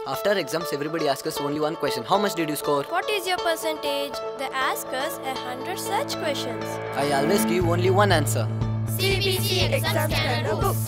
After exams, everybody asks us only one question How much did you score? What is your percentage? They ask us a hundred such questions. I always give only one answer. CBC exam scanner books.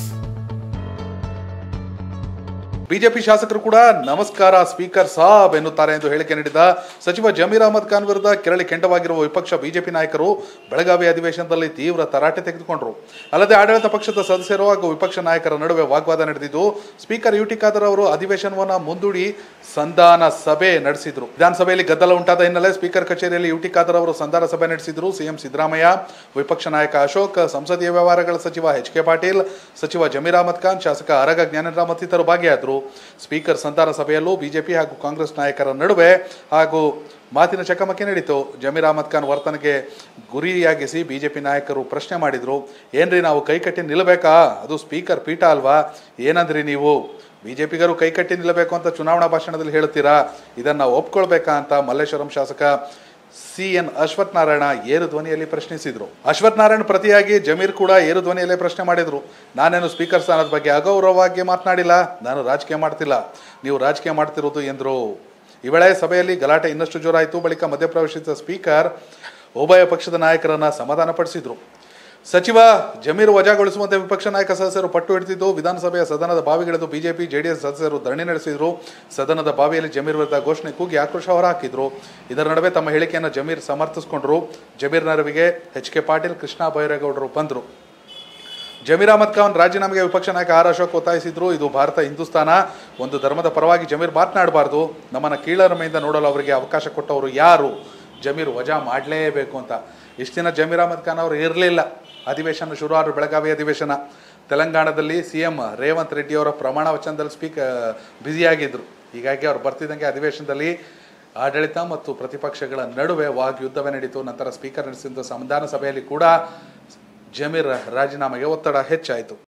BJP ಶಾಸಕರು ಕೂಡ ನಮಸ್ಕಾರ speaker Sab ಎನ್ನುತ್ತಾರೆ ಎಂದು ಹೇಳಿಕೆ ನೀಡಿದ ಸಚಿವ ಜಮೀರ್ ಅಹಮದ್ ಖಾನ್ ವಿರುದ್ಧ ಕೆರಳಿ ಕೆಂಡವಾಗಿರುವ ವಿಪಕ್ಷ ಬಿಜೆಪಿ ನಾಯಕರು ಬೆಳಗಾವಿ ಅಧಿವೇಶನದಲ್ಲಿ ತೀವ್ರ ತರಾಟೆ ತೆಗೆದುಕೊಂಡರು ಅಲ್ಲದೆ ಆಡಳಿತ ಪಕ್ಷದ ಸದಸ್ಯರು ಹಾಗೂ ವಿಪಕ್ಷ ನಾಯಕರ ನಡುವೆ ವಾಗ್ವಾದ ನಡೆದಿದ್ದು ಸ್ಪೀಕರ್ ಯುಟಿ ಖಾದರ್ ಅವರು ಅಧಿವೇಶನವನ್ನು ಮುಂದೂಡಿ ಸಂಧಾನ ಸಭೆ ನಡೆಸಿದ್ರು ವಿಧಾನಸಭೆಯಲ್ಲಿ ಗದ್ದಲ ಉಂಟಾದ ಹಿನ್ನೆಲೆ ಸ್ಪೀಕರ್ ಕಚೇರಿಯಲ್ಲಿ ಯುಟಿ ಖಾದರ್ ಅವರು ಸಂಧಾನ ಸಭೆ ನಡೆಸಿದ್ರು ಸಿಎಂ ಸಿದ್ದರಾಮಯ್ಯ ವಿಪಕ್ಷ ನಾಯಕ ಅಶೋಕ್ ಸಂಸದೀಯ ವ್ಯವಹಾರಗಳ ಸಚಿವ ಎಚ್ ಕೆ ಪಾಟೀಲ್ ಸಚಿವ ಜಮೀರ್ ಅಹಮದ್ ಖಾನ್ ಶಾಸಕ ಅರಗ ಜ್ಞಾನೇಂದ್ರ ಮತ್ತಿತರರು ಭಾಗಿಯಾದರು ಸ್ಪೀಕರ್ ಸಂಧಾನ ಸಭೆಯಲ್ಲೂ ಬಿಜೆಪಿ ಹಾಗೂ ಕಾಂಗ್ರೆಸ್ ನಾಯಕರ ನಡುವೆ ಹಾಗೂ ಮಾತಿನ ಚಕಮಕಿ ನಡೀತು ಜಮೀರ್ ಅಹಮದ್ ಖಾನ್ ವರ್ತನೆಗೆ ಗುರಿಯಾಗಿಸಿ ಬಿಜೆಪಿ ನಾಯಕರು ಪ್ರಶ್ನೆ ಮಾಡಿದ್ರು ಏನ್ರಿ ನಾವು ಕೈಕಟ್ಟಿ ನಿಲ್ಲಬೇಕಾ ಅದು ಸ್ಪೀಕರ್ ಪೀಠ ಅಲ್ವಾ ಏನಂದ್ರಿ ನೀವು ಬಿಜೆಪಿಗರು ಕೈಕಟ್ಟಿ ನಿಲ್ಲಬೇಕು ಅಂತ ಚುನಾವಣಾ ಭಾಷಣದಲ್ಲಿ ಹೇಳುತ್ತೀರಾ ಇದನ್ನ ಒಪ್ಕೊಳ್ಬೇಕಾ ಅಂತ ಮಲ್ಲೇಶ್ವರಂ ಶಾಸಕ ಸಿ ಎನ್ ಅಶ್ವಥ್ ನಾರಾಯಣ ಏರು ಧ್ವನಿಯಲ್ಲಿ ಪ್ರಶ್ನಿಸಿದ್ರು ಅಶ್ವಥ್ ನಾರಾಯಣ ಪ್ರತಿಯಾಗಿ ಜಮೀರ್ ಕೂಡ ಏರು ಧ್ವನಿಯಲ್ಲೇ ಪ್ರಶ್ನೆ ಮಾಡಿದ್ರು ನಾನೇನು ಸ್ಪೀಕರ್ ಸ್ಥಾನದ ಬಗ್ಗೆ ಅಗೌರವವಾಗಿ ಮಾತನಾಡಿಲ್ಲ ನಾನು ರಾಜಕೀಯ ಮಾಡ್ತಿಲ್ಲ ನೀವು ರಾಜಕೀಯ ಮಾಡ್ತಿರೋದು ಎಂದರು ಈ ವೇಳೆ ಸಭೆಯಲ್ಲಿ ಗಲಾಟೆ ಇನ್ನಷ್ಟು ಜೋರಾಯಿತು ಬಳಿಕ ಮಧ್ಯಪ್ರವೇಶಿಸಿದ ಸ್ಪೀಕರ್ ಉಭಯ ಪಕ್ಷದ ನಾಯಕರನ್ನ ಸಮಾಧಾನಪಡಿಸಿದ್ರು ಸಚಿವ ಜಮೀರ್ ವಜಾಗೊಳಿಸುವಂತೆ ವಿಪಕ್ಷ ನಾಯಕ ಸದಸ್ಯರು ಪಟ್ಟು ಹಿಡಿದಿದ್ದು ವಿಧಾನಸಭೆಯ ಸದನದ ಬಾವಿಗಿಳಿದು ಬಿಜೆಪಿ ಜೆಡಿಎಸ್ ಸದಸ್ಯರು ಧರಣಿ ನಡೆಸಿದ್ರು ಸದನದ ಬಾವಿಯಲ್ಲಿ ಜಮೀರ್ ವಿರುದ್ಧ ಘೋಷಣೆ ಕೂಗಿ ಆಕ್ರೋಶ ಹೊರಹಾಕಿದ್ರು ಇದರ ನಡುವೆ ತಮ್ಮ ಹೇಳಿಕೆಯನ್ನು ಜಮೀರ್ ಸಮರ್ಥಿಸಿಕೊಂಡ್ರು ಜಮೀರ್ ನೆರವಿಗೆ ಎಚ್ ಕೆ ಪಾಟೀಲ್ ಕೃಷ್ಣ ಬೈರೇಗೌಡರು ಬಂದರು ಜಮೀರ್ ಅಹಮದ್ ಖಾನ್ ರಾಜೀನಾಮೆಗೆ ವಿಪಕ್ಷ ನಾಯಕ ಆರ್ ಅಶೋಕ್ ಒತ್ತಾಯಿಸಿದ್ರು ಇದು ಭಾರತ ಹಿಂದೂಸ್ತಾನ ಒಂದು ಧರ್ಮದ ಪರವಾಗಿ ಜಮೀರ್ ಮಾತನಾಡಬಾರ್ದು ನಮ್ಮನ್ನ ಕೀಳರಿಮೆಯಿಂದ ನೋಡಲು ಅವರಿಗೆ ಅವಕಾಶ ಕೊಟ್ಟವರು ಯಾರು ಜಮೀರ್ ವಜಾ ಮಾಡಲೇಬೇಕು ಅಂತ ಇಷ್ಟು ದಿನ ಜಮೀರ್ ಅಹಮದ್ ಖಾನ್ ಅವರು ಇರಲಿಲ್ಲ ಅಧಿವೇಶನ ಶುರು ಆದ್ರು ಬೆಳಗಾವಿ ಅಧಿವೇಶನ ತೆಲಂಗಾಣದಲ್ಲಿ ಸಿ ಎಂ ರೇವಂತ್ ರೆಡ್ಡಿ ಅವರ ಪ್ರಮಾಣ ವಚನದಲ್ಲಿ ಸ್ಪೀಕ್ ಬ್ಯುಸಿಯಾಗಿದ್ದರು ಹೀಗಾಗಿ ಅವ್ರು ಬರ್ತಿದ್ದಂಗೆ ಅಧಿವೇಶನದಲ್ಲಿ ಆಡಳಿತ ಮತ್ತು ಪ್ರತಿಪಕ್ಷಗಳ ನಡುವೆ ವಾಗ್ಯುದ್ಧವೇ ನಡೀತು ನಂತರ ಸ್ಪೀಕರ್ ನಡೆಸಿದ ಸಂವಿಧಾನ ಸಭೆಯಲ್ಲಿ ಕೂಡ ಜಮೀರ್ ರಾಜೀನಾಮೆಗೆ ಒತ್ತಡ ಹೆಚ್ಚಾಯಿತು